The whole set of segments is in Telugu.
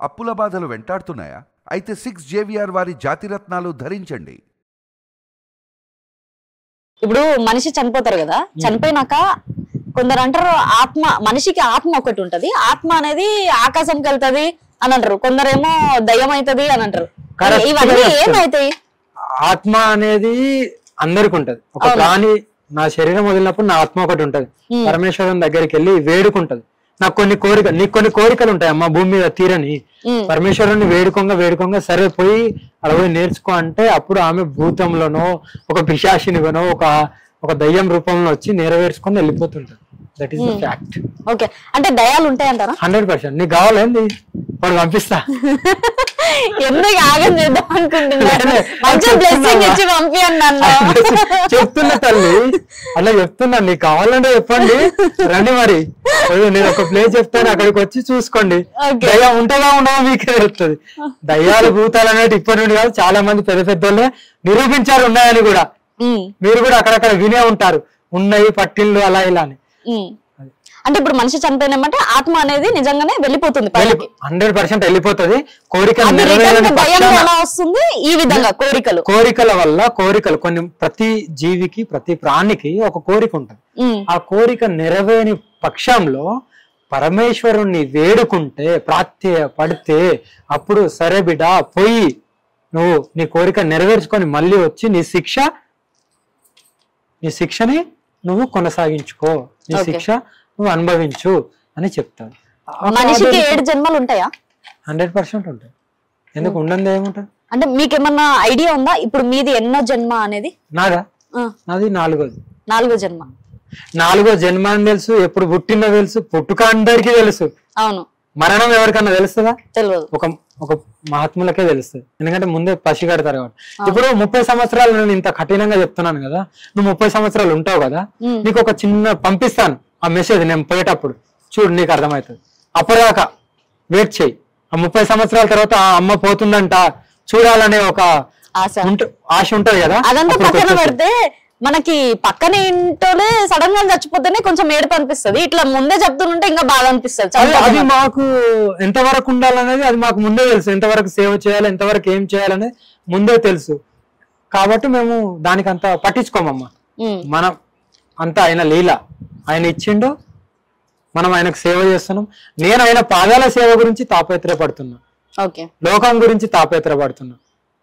అప్పుల బాధలు వెంటాడుతున్నాయా అయితే సిక్స్ జేవిఆర్ వారి జాతిరత్నాలు ధరించండి ఇప్పుడు మనిషి చనిపోతారు కదా చనిపోయినాక కొందరు అంటారు ఆత్మ మనిషికి ఆత్మ ఒకటి ఉంటది ఆత్మ అనేది ఆకాశంకి వెళ్తది అని అంటారు కొందరేమో దయ్యం అవుతది అని అంటారు Correct గా ఇవన్నీ చెప్తారు. ఏమైతాయి ఆత్మ అనేది అందరికి ఉంటది ఒక అవును. ప్రాణి నా శరీరం వదిలినప్పుడు నా ఆత్మ ఒకటి ఉంటది ఉమ్. పరమేశ్వరం దగ్గరికి వెళ్ళి వేడుకుంటది నాకు కొన్ని కోరికలు నీకు కొన్ని కోరికలు ఉంటాయి అమ్మ భూమి మీద తీరని ఉమ్. పరమేశ్వరుని వేడుకొంగ వేడుకొంగ సరే పోయి అలా పోయి నేర్చుకో అంటే అప్పుడు ఆమె భూతంలోనో ఒక పిశాచినిగానో ఒక ఒక దయ్యం రూపంలో వచ్చి నెరవేర్చుకొని వెళ్ళిపోతుంటది that is the fact okay అంటే దయాలు ఉంటాయంటారా హండ్రెడ్ పర్సెంట్ నీకు కావాలేంది వాడు పంపిస్తా ఎందుకు ఆగం చేద్దాం అనుకుంటున్నారు లేలే, మంచి చెప్తున్నా. బ్లెస్సింగ్ ఇచ్చి పంపియండి అన్న చెప్తున్నా తల్లి అలా చెప్తున్నా నీకు కావాలంటే చెప్పండి రండి మరి అయ్యో, నేను ఒక ప్లేస్ చెప్తాను అక్కడికి వచ్చి చూసుకోండి Okay. దయ్యం ఉంటుందా ఉండవా మీకే తెలుస్తుంది దయ్యాలు భూతాలు అనేది ఇప్పటి నుండి కాదు చాలా మంది పెద్ద పెద్ద వాళ్ళే నిరూపించారు ఉన్నాయని కూడా ఉమ్, మీరు కూడా అక్కడక్కడ వినే ఉంటారు ఉన్నాయి పట్టిళ్ళు అలా ఇలా అని ఉమ్. అంటే ఇప్పుడు మనిషి చనిపోయినామంటే ఆత్మ అనేది నిజంగానే వెళ్ళిపోతుంది పైకి హండ్రెడ్ పర్సెంట్ వెళ్ళిపోతుంది కోరికలు అది నెరవేరని రిటర్న్ భయం పక్షాన ఎలా వస్తుంది ఈ విధంగా కోరికలు కోరికల వల్ల కోరికలు కొన్ని ప్రతి జీవికి ప్రతి ప్రాణికి ఒక కోరిక ఉంటుంది ఉమ్, ఆ కోరిక నెరవేని పక్షంలో పరమేశ్వరుణ్ణి వేడుకుంటే ప్రార్థ్య పడితే అప్పుడు సరే బిడ్డ పోయి నువ్వు నీ కోరిక నెరవేర్చుకొని మళ్ళీ వచ్చి నీ శిక్ష నీ శిక్షని నువ్వు కొనసాగించుకో నీ Okay. శిక్ష నువ్వు అనుభవించు అని చెప్తాడు మనిషికి ఏడు జన్మలు ఉంటాయా హండ్రెడ్ పర్సెంట్ ఉంటాయి ఎందుకు ఉండదు ఏముంటుంది అంటే మీకేమన్నా ఐడియా ఉందా ఇప్పుడు మీది ఎన్నో జన్మ అనేది నాదా ఆ, నాది నాలుగోది నాలుగో జన్మ నాలుగో జన్మ అని తెలుసు ఎప్పుడు పుట్టిందో తెలుసు పుట్టుక అందరికీ తెలుసు అవును మరణం ఎవరికన్నా తెలుస్తుందా తెలియదు ఒక ఒక మహాత్ములకే తెలుస్తుంది ఎందుకంటే ముందే పసి కడతారు కాబట్టి ఇప్పుడు ముప్పై సంవత్సరాలు నేను ఇంత కఠినంగా చెప్తున్నాను కదా నువ్వు ముప్పై సంవత్సరాలు ఉంటావు కదా ఉమ్. నీకు ఒక చిన్న పంపిస్తాను ఆ మెసేజ్ నేను పోయేటప్పుడు చూడు నీకు అర్థమవుతుంది అప్పటిదాకా వెయిట్ చేయి ఆ ముప్పై సంవత్సరాల తర్వాత ఆ అమ్మ పోతుందంట చూడాలనే ఒక ఆశ ఉంట- ఆశ ఉంటది కదా అదంతా అప్పుడు పక్కన వచ్చేస్తుంది. పెడితే మనకి పక్కన ఇంటోనే సడన్ గా చచ్చిపోతేనే కొంచెం ఏడుపు అనిపిస్తుంది ఇట్లా ముందే చెప్తుంటే ఇంకా బాగా అనిపిస్తుంది అది అది చనిపోతున్నా. మాకు ఎంతవరకు ఉండాలనేది అది మాకు ముందే తెలుసు ఎంతవరకు సేవ చేయాలి ఎంతవరకు ఏం చేయాలనేది ముందే తెలుసు కాబట్టి మేము దానికి అంత పట్టించుకోమమ్మా ఉమ్, మనం అంతా ఆయన లీల ఆయన ఇచ్చిండు మనం ఆయనకు సేవ చేస్తున్నాం నేను ఆయన పాదాల సేవ గురించి తాపత్రయపడుతున్నా ఓకే లోకం గురించి తాపత్రయపడుతున్నా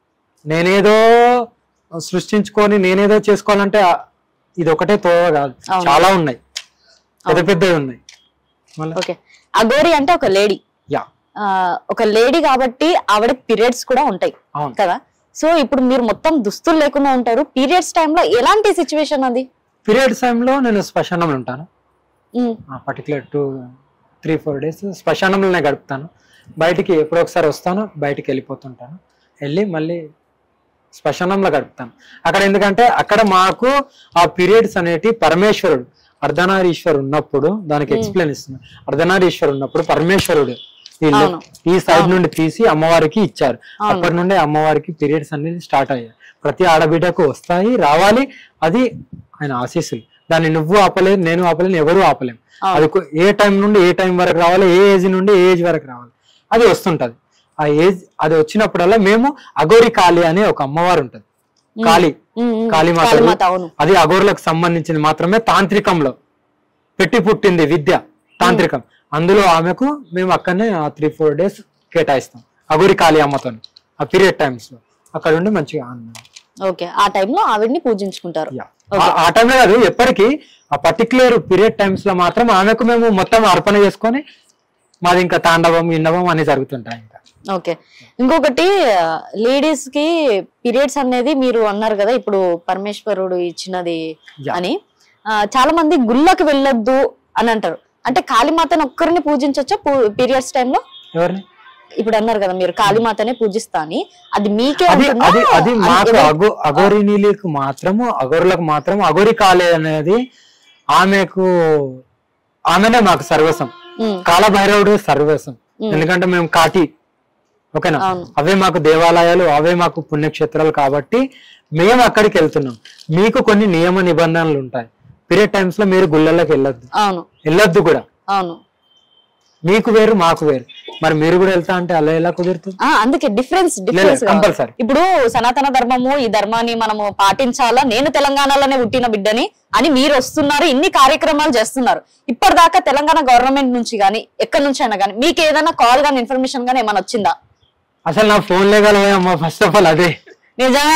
నేనేదో సృష్టించుకొని నేనేదో చేసుకోవాలంటే ఆ- ఇది ఒకటే తోవ కాదు అవును. చాలా ఉన్నాయి పెద్ద పెద్దవి ఉన్నాయి మళ్ళీ ఓకే అగోరి అంటే ఒక లేడీ యా ఆ, ఒక లేడీ కాబట్టి ఆవిడ పీరియడ్స్ కూడా ఉంటాయి అవును కదా సో ఇప్పుడు మీరు మొత్తం దుస్తులు లేకుండా ఉంటారు పీరియడ్స్ టైంలో ఎలాంటి సిచ్యువేషన్ అది పీరియడ్స్ టైంలో నేను శ్మశానంలో ఉంటాను um, particular two three four days శ్మశానంలోనే గడుపుతాను బయటికి ఎప్పుడో ఒకసారి వస్తాను బయటికి వెళ్ళిపోతుంటాను వెళ్ళి మళ్ళీ శ్మశానంలో గడుపుతాను అక్కడ ఎందుకంటే అక్కడ మాకు ఆ పీరియడ్స్ అనేటి పరమేశ్వరుడు అర్ధనారీశ్వరు ఉన్నప్పుడు దానికి ఎక్స్ప్లెయిన్ ఇస్తున్నాను అర్ధనారీశ్వరు ఉన్నప్పుడు పరమేశ్వరుడు వీళ్ళు అవును. ఈ సైడ్ నుండి తీసి అమ్మవారికి ఇచ్చారు అవును. అప్పటి నుండి అమ్మవారికి పీరియడ్స్ అనేది స్టార్ట్ అయ్యాయి ప్రతి ఆడబిడ్డకు వస్తాయి రావాలి అది ఆయన ఆశీస్సులు దాన్ని నువ్వు ఆపలేదు నేను ఆపలేను ఎవరు ఆపలేం అవును. అది కొ- ఏ టైం నుండి ఏ టైం వరకు రావాలి ఏ ఏజ్ నుండి ఏ ఏజ్ వరకు రావాలి అది వస్తుంటది ఆ ఏజ్ అది వచ్చినప్పుడల్లా మేము అగోరి కాళి అనే ఒక అమ్మవారు ఉంటది కాళీ ఉమ్, ఉమ్, కాళీమాత కాళీమాత అవును అది అఘోరులకు సంబంధించింది మాత్రమే తాంత్రికంలో పెట్టి పుట్టింది విద్య తాంత్రికం అందులో ఆమెకు మేము అక్కడనే ఆ త్రీ ఫోర్ డేస్ కేటాయిస్తాం అఘోరి కాళీ అమ్మతో ఆ పీరియడ్ టైమ్స్ లో అక్కడ ఉండి మంచిగా ఆనందం. ఓకే ఆ టైంలో ఆవిడ్ని పూజించుకుంటారు Yeah. ఆ- ఆ టైంలో కాదు ఎప్పటికీ ఆ పర్టికులర్ పీరియడ్ టైమ్స్ లో మాత్రం ఆమెకు మేము మొత్తం అర్పణ చేసుకొని మాది ఇంకా తాండవం ఇండవం అని జరుగుతుంటాయి ఇంకా ఓకే ఇంకొకటి లేడీస్ కి పీరియడ్స్ అనేది మీరు అన్నారు కదా ఇప్పుడు పరమేశ్వరుడు ఇచ్చినది Yeah. అని ఆ, చాలా మంది గుళ్ళకి వెళ్ళొద్దు అని అంటారు అంటే కాళీమాతని ఒక్కరిని పూజించవచ్చా పీరియడ్స్ టైంలో ఎవరిని ఇప్పుడు అన్నారు కదా మీరు కాళీమాతనే పూజిస్తా అని అది మీకే అది ఉంటుందా? అది అది మాకు ఎవరు- అగో అగోరినీలకు మాత్రము అగోరులకు మాత్రం అగోరి కాలే అనేది ఆమెకు ఆమెనే మాకు సర్వస్వం ఉమ్, కాలభైరవుడు సర్వస్వం ఉమ్. ఎందుకంటే మేము కాటి ఓకేనా అవును. అవే మాకు దేవాలయాలు అవే మాకు పుణ్యక్షేత్రాలు కాబట్టి మేము అక్కడికి వెళ్తున్నాం మీకు కొన్ని నియమ నిబంధనలు ఉంటాయి పీరియడ్ టైమ్స్ లో మీరు గుళ్ళలోకి వెళ్ళొద్దు అవును వెళ్ళొద్దు కూడా అవును మీకు వేరు మాకు వేరు మరి మీరు కూడా వెళ్తా అంటే అలా ఎలా కుదురుతుంది ఆ, అందుకే డిఫరెన్స్ డిఫరెన్స్ compulsory. ఇప్పుడు సనాతన ధర్మము ఈ ధర్మాన్ని మనము పాటించాలా నేను తెలంగాణలోనే పుట్టిన బిడ్డని అని మీరు వస్తున్నారు ఇన్ని కార్యక్రమాలు చేస్తున్నారు ఇప్పటిదాకా తెలంగాణ గవర్నమెంట్ నుంచి గానీ ఎక్కడి నుంచి అయినా గానీ మీకు ఏదైనా కాల్ గానీ ఇన్ఫర్మేషన్ గానీ ఏమైనా వచ్చిందా అసలు నా ఫోన్ లేగలమా ఫస్ట్ ఆఫ్ ఆల్ అదే నిజమే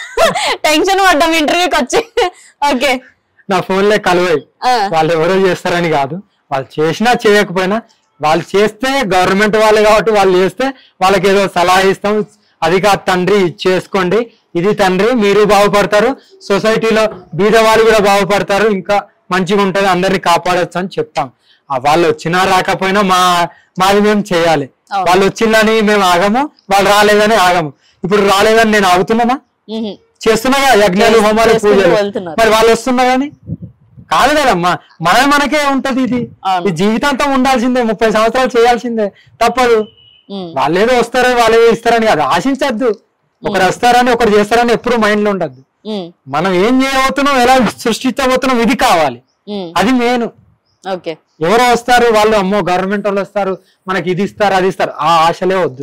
టెన్షన్ పడ్డాం ఇంటర్వ్యూకి వచ్చి ఓకే నా ఫోన్ లే కలవాయి వాళ్ళు ఎవరో చేస్తారని కాదు వాళ్ళు చేసినా చేయకపోయినా వాళ్ళు చేస్తే గవర్నమెంట్ వాళ్ళే కాబట్టి వాళ్ళు చేస్తే వాళ్ళకి ఏదో సలహా ఇస్తాం అది కాదు తండ్రి ఇది చేసుకోండి ఇది తండ్రి మీరు బాగుపడతారు సొసైటీలో బీద వాళ్ళు కూడా బాగుపడతారు ఇంకా మంచిగా ఉంటది అందరిని కాపాడొచ్చు అని చెప్తాం ఆ వాళ్ళు వచ్చినా రాకపోయినా మా మాది మేము చేయాలి అవును. వాళ్ళు వచ్చిందని మేము ఆగము వాళ్ళు రాలేదని ఆగము ఇప్పుడు రాలేదని నేను ఆగుతున్నానా చేస్తున్నాగా యజ్ఞాలు హోమాలు చేసుకుంటూ పూజలు వెళ్తున్నారు. మరి వాళ్ళు వస్తున్నా గానీ కాదు కదమ్మా మన మనకే ఉంటది ఇది అవును. ఈ జీవితాంతం ఉండాల్సిందే ముప్పై సంవత్సరాలు చేయాల్సిందే తప్పదు వాళ్ళేదో వస్తారో వాళ్ళేదో ఇస్తారని కాదు ఆశించద్దు ఒకరు వస్తారని ఒకరు చేస్తారని ఎప్పుడు మైండ్ లో ఉండద్దు మనం ఏం చేయబోతున్నాం ఎలా సృష్టించబోతున్నాం ఇది కావాలి అది మెయిన్ ఓకే ఎవరో వస్తారు వాళ్ళు అమ్మో గవర్నమెంట్ వాళ్ళు వస్తారు మనకి ఇది ఇస్తారు అది ఇస్తారు ఆ ఆశలే వద్దు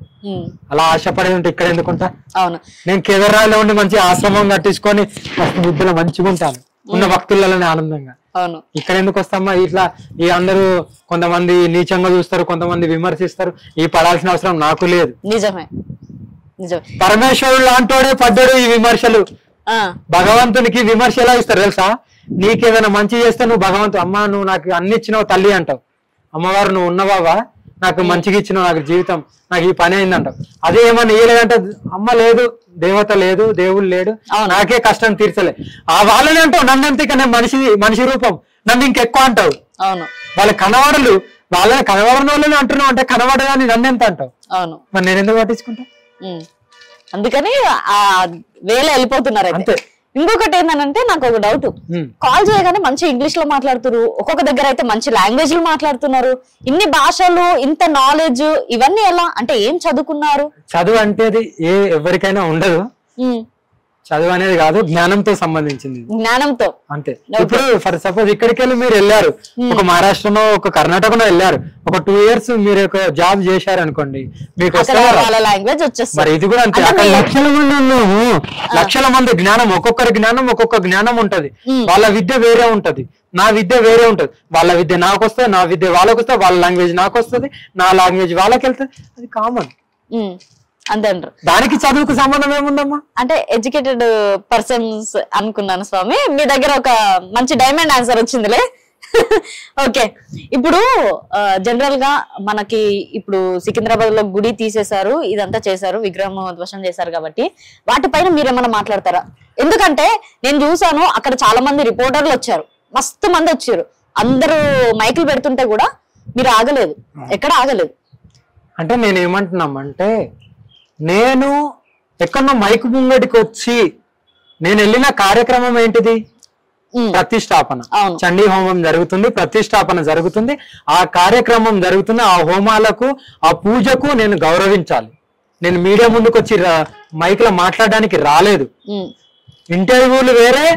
అలా ఆశపడే ఉంటే ఇక్కడ ఎందుకుంటా అవును నేను కేదార్రాయిలో ఉండి మంచి ఆశ్రమం కట్టించుకొని మస్తు బుద్ధిలో మంచిగా ఉంటాను ఉన్న భక్తులలోనే ఆనందంగా అవును ఇక్కడ ఎందుకు వస్తామా ఇట్లా ఈ అందరూ కొంతమంది నీచంగా చూస్తారు కొంతమంది విమర్శిస్తారు ఈ పడాల్సిన అవసరం నాకు లేదు నిజమే నిజమే పరమేశ్వరుడు లాంటోడే పడ్డాడు ఈ విమర్శలు ఆ, భగవంతునికి విమర్శ ఎలా ఇస్తారు తెలుసా నీకేదైనా మంచి చేస్తే నువ్వు భగవంతు అమ్మా నువ్వు నాకు అన్ని ఇచ్చినావు తల్లి అంటావు అమ్మవారు నువ్వు ఉన్నవావా నాకు మంచిగా ఇచ్చినావు నాకు జీవితం నాకు ఈ పని అయిందంటావు అదే ఏమన్నా ఇయ్యలేదంటే అమ్మ లేదు దేవత లేదు దేవుడు లేడు అవును. నాకే కష్టం తీర్చలే ఆ వాళ్ళని అంటావు నన్ను అంతే ఇక నేను మనిషి మనిషి రూపం నన్ను ఇంకెక్కువ అంటావు అవును వాళ్ళ కనవాడలు వాళ్ళని కనబడిన వాళ్ళని అంటున్నావు అంటే కనబడదని నన్ను ఎంత అంటావు అవును మరి నేను ఎందుకు పట్టించుకుంటా ఉమ్. అందుకని ఆ వేళ వెళ్ళిపోతున్నారు అయితే అంతే. ఇంకొకటి ఏంటంటే నాకు ఒక డౌట్ ఉమ్. కాల్ చేయగానే మంచి ఇంగ్లీష్ లో మాట్లాడుతున్నారు ఒక్కొక్క దగ్గర అయితే మంచి లాంగ్వేజ్ లో మాట్లాడుతున్నారు ఇన్ని భాషలు ఇంత నాలెడ్జ్ ఇవన్నీ ఎలా అంటే ఏం చదువుకున్నారు చదువు అంటే అది ఏ ఎవరికైనా ఉండదు ఉమ్. చదువు అనేది కాదు జ్ఞానంతో సంబంధించింది ఇది. జ్ఞానంతో అంతే ఇప్పుడు ఫర్ సపోజ్ ఇక్కడికి వెళ్ళి మీరు వెళ్ళారు ఒక మహారాష్ట్రనో ఒక కర్ణాటకనో వెళ్ళారు ఒక టూ ఇయర్స్ మీరు ఒక జాబ్ చేశారు అనుకోండి మీకు అక్కడ వస్తారా వాళ్ళ లాంగ్వేజ్ వచ్చేస్తుంది మరి ఇది కూడా అంతే అంటే అక్కడ మీ- లక్షల మంది ఉన్నాము లక్షల మంది జ్ఞానం ఒక్కొక్కరి జ్ఞానం ఒక్కొక్క జ్ఞానం ఉంటది వాళ్ళ విద్య వేరే ఉంటది నా విద్య వేరే ఉంటది వాళ్ళ విద్య నాకు వస్తుంది నా విద్య వాళ్ళకి వస్తుంది వాళ్ళ లాంగ్వేజ్ నాకు వస్తుంది నా లాంగ్వేజ్ వాళ్ళకి వెళ్తుంది అది కామన్ ఉమ్. అంతే అంటారు దానికి చదువుకు సంబంధం ఏముందమ్మా అంటే ఎడ్యుకేటెడ్ పర్సన్స్ అనుకున్నాను స్వామి మీ దగ్గర ఒక మంచి డైమండ్ ఆన్సర్ వచ్చిందిలే ఓకే ఇప్పుడు జనరల్ గా మనకి ఇప్పుడు సికింద్రాబాద్ లో గుడి తీసేశారు ఇదంతా చేశారు విగ్రహం ధ్వసం చేశారు కాబట్టి వాటిపైన మీరేమన్నా మాట్లాడతారా ఎందుకంటే నేను చూసాను అక్కడ చాలా మంది రిపోర్టర్లు వచ్చారు మస్తు మంది వచ్చారు అందరూ మైకులు పెడుతుంటే కూడా మీరు ఆగలేదు ఎక్కడ ఆగలేదు అంటే నేను ఏమంటున్నామంటే నేను ఎక్కడో మైకు ముంగడికి వచ్చి నేను వెళ్ళిన కార్యక్రమం ఏంటిది ఉమ్, ప్రతిష్టాపన అవును. చండీ హోమం జరుగుతుంది ప్రతిష్టాపన జరుగుతుంది ఆ కార్యక్రమం జరుగుతుంది ఆ హోమాలకు ఆ పూజకు నేను గౌరవించాలి నేను మీడియా ముందుకు వచ్చి రా- మైక్ లో మాట్లాడడానికి రాలేదు ఉమ్, ఇంటర్వ్యూలు వేరే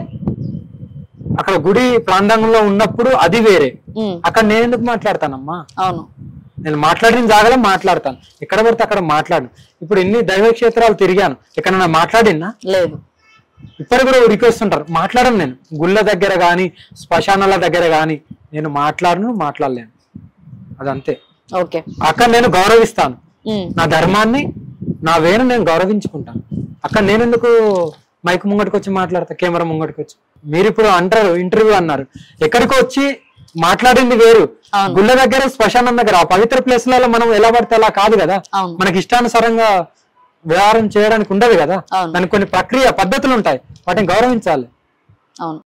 అక్కడ గుడి ప్రాంగణంలో ఉన్నప్పుడు అది వేరే ఉమ్, అక్కడ నేను ఎందుకు మాట్లాడతానమ్మా అవును నేను మాట్లాడిన జాగాలో మాట్లాడతాను ఎక్కడ పడితే అక్కడ మాట్లాడు ఇప్పుడు ఎన్ని దైవ క్షేత్రాలు తిరిగాను ఎక్కడన్నా మాట్లాడినా లేదు ఇప్పుడు కూడా రిక్వెస్ట్ ఉంటారు మాట్లాడను నేను గుళ్ళ దగ్గర కానీ శ్మశానాల దగ్గర కానీ నేను మాట్లాడను మాట్లాడలేను అదంతే ఓకే అక్కడ నేను గౌరవిస్తాను ఉమ్, నా ధర్మాన్ని నా వేను నేను గౌరవించుకుంటాను అక్కడ నేను ఎందుకు మైక్ ముంగటికి వచ్చి మాట్లాడతా కెమెరా ముంగటికి వచ్చి మీరు ఇప్పుడు అంటారు ఇంటర్వ్యూ అన్నారు ఎక్కడికి వచ్చి మాట్లాడింది వేరు అవును. గుళ్ళ దగ్గర శ్మశానం దగ్గర ఆ పవిత్ర ప్లేస్లలో మనం ఎలా పడితే అలా కాదు కదా అవును. మనకి ఇష్టానుసారంగా వ్యవహారం చేయడానికి ఉండదు కదా అవును. దానికి కొన్ని ప్రక్రియ పద్ధతులు ఉంటాయి వాటిని గౌరవించాలి అవును